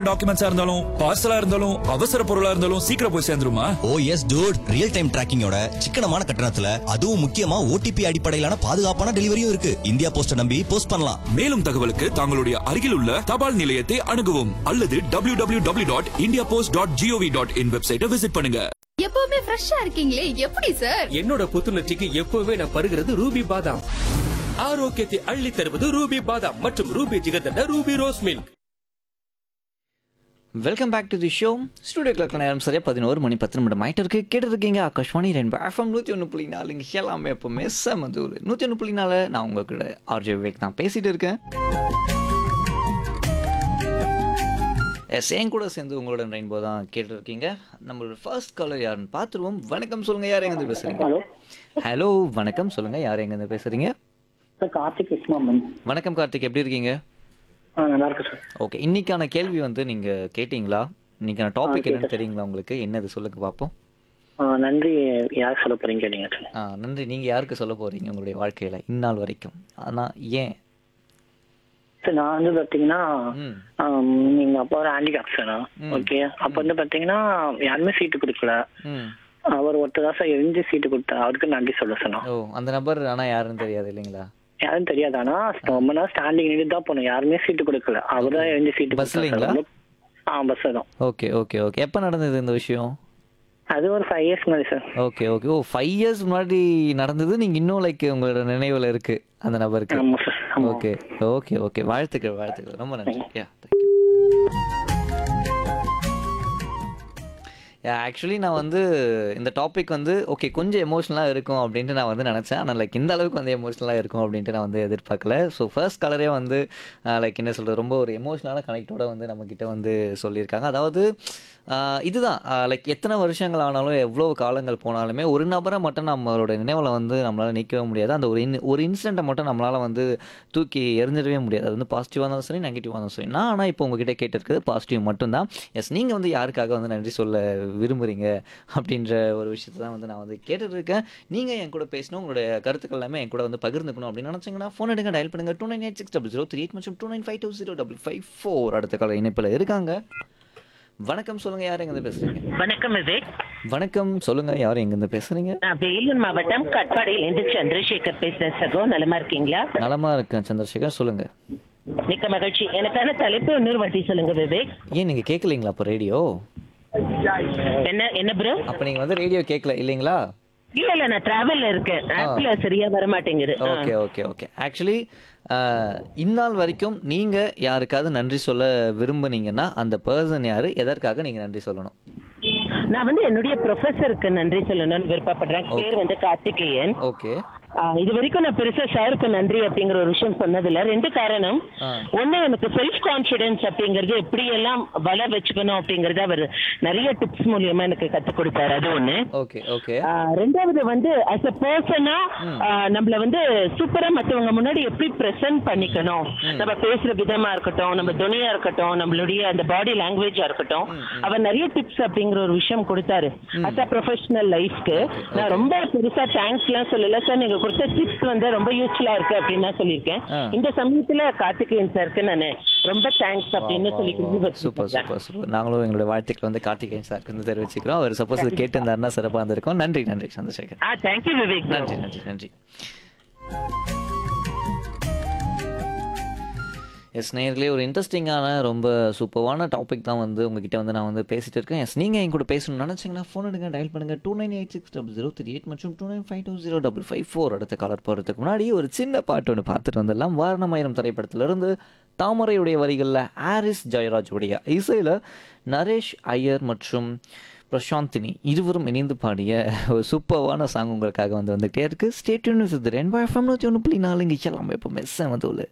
டாக்குமெண்ட்ஸா இருந்தாலும் பார்சலா இருந்தாலும் அவசர பொருளா இருந்தாலும் சீக்கிரம் போய் சேர்ந்துருமா ஓ எஸ் டூட் ரியல் டைம் டிராக்கிங்கோட சிக்கனமான கட்டணத்துல அதுவும் முக்கியமா ஓடிபி அடிப்படையிலான பாதுகாப்பான டெலிவரியும் இருக்கு இந்தியா போஸ்ட நம்பி போஸ்ட் பண்ணலாம் மேலும் தகவலுக்கு தங்களுடைய அருகில் உள்ள தபால் நிலையத்தை அணுகவும் அல்லது W W W dot India post dot G O V dot in வெப்சைட்டை விசிட் பண்ணுங்க எப்பவுமே ஃப்ரெஷ்ஷா இருக்கீங்களே எப்படி சார் என்னோட புத்துணர்ச்சிக்கு எப்பவுமே நான் பருகிறது ரூபி பாதாம் ஆரோக்கியத்தை அள்ளி தருவது ரூபி பாதாம் மற்றும் Ruby jigarthanda Ruby rose milk welcome back to the show studio clerk நேரம் சரியா பதினோரு மணி பத்து நிமிடம் ஆயிட்டு இருக்கு கேட்டு இருக்கீங்க ஆகாஷ்வாணி ரெண்டு எஃப்எம் நூற்றி ஒன்று புள்ளி நாலு இங்கே எல்லாமே எப்பவுமே செமதூர் நூற்றி ஒன்று புள்ளி நாலு நான் உங்ககிட்ட ஆர்ஜே விவேக் தான் பேசிட்டு இருக்கேன் எஸ் என் கூட சேர்ந்து உங்களோட ரெயின்போ தான் கேட்டுருக்கீங்க நம்மளோட ஃபர்ஸ்ட் காலர் யாருன்னு பார்த்துருவோம் வணக்கம் சொல்லுங்க யார் எங்கேருந்து பேசுறீங்க ஹலோ ஹலோ வணக்கம் சொல்லுங்க யார் எங்கேருந்து பேசுறீங்க சார் கார்த்திக் விஸ்மாமன் வணக்கம் கார்த்திக் எப்படி இருக்கீங்க ஆ நல்லா இருக்கு சார் ஓகே இன்னைக்கான கேள்வி வந்து நீங்க கேட்டீங்களா இன்னைக்கான டாபிக் ஆ, என்னன்னு தெரியுங்களா உங்களுக்கு என்னது சொல்லுங்க பார்ப்போம் ஆ, நன்றி யார் சொல்ல போறீங்க கேட்டீங்க சார் ஆ நன்றி நீங்க யாருக்கு சொல்ல போறீங்க உங்களுடைய வாழ்க்கையில இந்நாள் வரைக்கும் ஆனா ஏன் சார் நான் வந்து பாத்தீங்கன்னா ம் ஆம், எங்க அப்பா ஒரு ஹேண்டிகேப் சார் ம். ஓகே அப்ப வந்து பாத்தீங்கன்னா யாருமே சீட்டு கொடுக்கல ம் அவர் ஒருத்தர் தான் சார் எரிஞ்சு சீட்டு கொடுத்தார் அவருக்கு நன்றி சொல்ல சொன்னோம் ஓ அந்த நபர் ஆனா யாருன்னு தெரியாது இல்லைங்களா யாரும் தெரியாது ஆனா ரொம்ப நாள் ஸ்டாண்டிங் நின்று தான் போனோம் யாருமே சீட்டு கொடுக்கல அவர் தான் எரிஞ்சு சீட்டு பஸ்லீங்களா? கொடுத்தாரு. ஆ பஸ் தான் ஓகே ஓகே ஓகே எப்போ நடந்தது இந்த விஷயம் அது ஒரு ஃபைவ் இயர்ஸ் முன்னாடி சார் ஓகே ஓகே ஓ ஃபைவ் இயர்ஸ் முன்னாடி நடந்தது நீங்க இன்னும் லைக் உங்களோட நினைவுல இருக்கு அந்த நபருக்கு ஆமா சார் ஆமா ஓகே ஓகே ஓகே வாழ்த்துக்கள் வாழ்த்துக்கள் ரொம்ப நன்றி யா தேங்க்யூ ஆக்சுவலி நான் வந்து இந்த டாபிக் வந்து ஓகே கொஞ்சம் எமோஷ்னலாக இருக்கும் அப்படின்ட்டு நான் வந்து நினச்சேன் ஆனால் லைக் இந்த அளவுக்கு வந்து எமோஷ்னலாக இருக்கும் அப்படின்ட்டு நான் வந்து எதிர்பார்க்கல ஸோ ஃபர்ஸ்ட் கலரே வந்து லைக் என்ன சொல்கிறது ரொம்ப ஒரு எமோஷ்னலான கனெக்டோட வந்து நம்மக்கிட்ட வந்து சொல்லியிருக்காங்க அதாவது ஆஹ் இதுதான் லைக் எத்தனை வருஷங்கள் ஆனாலும் எவ்வளோ காலங்கள் போனாலுமே ஒரு நபரை மட்டும் நம்மளோட நினைவில் வந்து நம்மளால் நிற்கவே முடியாது அந்த ஒரு இன் ஒரு இன்சிடெண்ட்டை மட்டும் நம்மளால் வந்து தூக்கி எறிஞ்சிடவே முடியாது அது வந்து பாசிட்டிவாக இருந்தாலும் சரி நெகட்டிவாக இருந்தாலும் சரி நான் ஆனால் இப்போ உங்ககிட்ட கேட்டிருக்கிறது பாசிட்டிவ் மட்டும்தான் எஸ் நீங்கள் வந்து யாருக்காக வந்து நன்றி சொல்ல விரும்புகிறீங்க அப்படின்ற ஒரு விஷயத்தை தான் வந்து நான் வந்து கேட்டுட்ருக்கேன் நீங்கள் என் கூட பேசணும் உங்களுடைய கருத்துக்கள் எல்லாமே என் கூட வந்து பகிர்ந்துக்கணும் அப்படின்னு நினச்சிங்கன்னா ஃபோன் எடுங்க டயல் பண்ணுங்க two nine eight six double zero three eight மற்றும் two nine five two zero double five four அடுத்த கால இணைப்பில் இருக்காங்க வணக்கம் சொல்லுங்க யார் எங்கேருந்து பேசுறீங்க வணக்கம் விவேக் வணக்கம் சொல்லுங்க யார் எங்கேருந்து பேசுறீங்க நான் வேலூர் மாவட்டம் கட்பாடியிலிருந்து சந்திரசேகர் பேசுறேன் சகோ நலமா இருக்கீங்களா நலமா இருக்கேன் சந்திரசேகர் சொல்லுங்க மிக்க மகிழ்ச்சி எனக்கான தலைப்பு இன்னொரு வாட்டி சொல்லுங்க விவேக் ஏன் நீங்க கேட்கலீங்களா அப்போ ரேடியோ என்ன என்ன ப்ரோ அப்போ நீங்க வந்து ரேடியோ கேட்கல இல்லைங்களா இல்ல இல்ல நான் டிராவல்ல இருக்கேன் ஆப்ல சரியா வர மாட்டேங்குது ஆ. ஓகே ஓகே ஓகே ஆக்சுவலி இந்நாள் வரைக்கும் நீங்க யாருக்காவது நன்றி சொல்ல விரும்புனீங்கன்னா அந்த பர்சன் யாரு எதற்காக நீங்க நன்றி சொல்லணும் நான் வந்து என்னுடைய ப்ரொஃபஸருக்கு நன்றி சொல்லணும்னு விருப்பப்படுறேன் பேர் வந்து கார்த்திகேயன் ஓகே ஆ, இது வரைக்கும் நான் பெருசா சாருக்கு நன்றி அப்படிங்கிற ஒரு விஷயம் சொன்னதில்ல ரெண்டு காரணம் ஆ. ஒண்ணு எனக்கு செல்ஃப் கான்பிடன்ஸ் அப்படிங்கறது எப்படி எல்லாம் வள வச்சுக்கணும் அப்படிங்கறத அவர் நிறைய டிப்ஸ் மூலியமா எனக்கு கத்து கொடுத்தாரு அது ஒண்ணு ஓகே ஓகே ஆ, ரெண்டாவது வந்து அஸ் அ பர்சனா நம்மள வந்து சூப்பரா மத்தவங்க முன்னாடி எப்படி பிரசன்ட் பண்ணிக்கணும் நம்ம பேசுற விதமா இருக்கட்டும் நம்ம துணியா இருக்கட்டும் நம்மளுடைய அந்த பாடி லாங்குவேஜா இருக்கட்டும் அவர் நிறைய டிப்ஸ் அப்படிங்கிற ஒரு விஷயம் கொடுத்தாரு அஸ் அ ப்ரொஃபஷனல் லைஃப்க்கு நான் ரொம்ப பெருசா தேங்க்ஸ் எல்லாம் சொல்லல சார் நீங்க கொடுத்த டிப்ஸ் வந்து ரொம்ப யூஸ்ஃபுல்லா இருக்கு அப்படின்னு நான் சொல்லியிருக்கேன் ஆ. இந்த சமயத்துல கார்த்திகேயன் சாருக்கு நான் ரொம்ப தேங்க்ஸ் அப்படின்னு சொல்லி சூப்பர் சூப்பர் சூப்பர் நாங்களும் எங்களுடைய வாழ்த்துக்கள் வந்து கார்த்திகேயன் சாருக்கு வந்து தெரிவிச்சுக்கிறோம் அவர் சப்போஸ் இது கேட்டு இருந்தாருன்னா சிறப்பாக இருந்திருக்கும் நன்றி நன்றி சந்திரசேகர் ஆ தேங்க்யூ விவேக் நன்றி நன்றி நன்றி எஸ் நேர்களே ஒரு இன்ட்ரெஸ்டிங்கான ரொம்ப சூப்பரான டாபிக் தான் வந்து உங்ககிட்ட வந்து நான் வந்து பேசிட்டு இருக்கேன் எஸ் நீங்கள் என் கூட பேசணும்னு நினச்சிங்கன்னா ஃபோன் எடுங்க டயல் பண்ணுங்க two nine eight six double zero three eight மற்றும் two nine five two zero double five four அடுத்த காலர் போகிறதுக்கு முன்னாடி ஒரு சின்ன பாட்டு ஒன்று பார்த்துட்டு வந்துடலாம் வாரணமாயிரம் திரைப்படத்திலிருந்து தாமரையுடைய வரிகளில் ஆரிஸ் ஜெயராஜ் உடைய இசையில் நரேஷ் ஐயர் மற்றும் பிரசாந்தினி இருவரும் இணைந்து பாடிய ஒரு சூப்பர்வான சாங் உங்களுக்காக வந்து வந்துகிட்டே இருக்கு ஸ்டேட்யூன் வித் ரெண்டு எஃப்எம் நூற்றி ஒன்று புள்ளி நாலு இங்கே எல்லாமே இப்போ மெஸ்ஸை வந்து உள்ள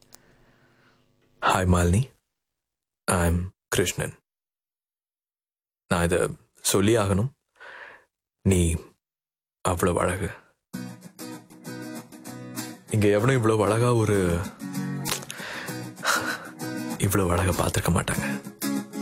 hi Malini I'm Krishnan நான் இதை சொல்லி ஆகணும் நீ அவ்வளவு அழகு இங்க எவனும் இவ்வளவு அழகா ஒரு இவ்வளவு அழகா பார்த்துருக்க மாட்டாங்க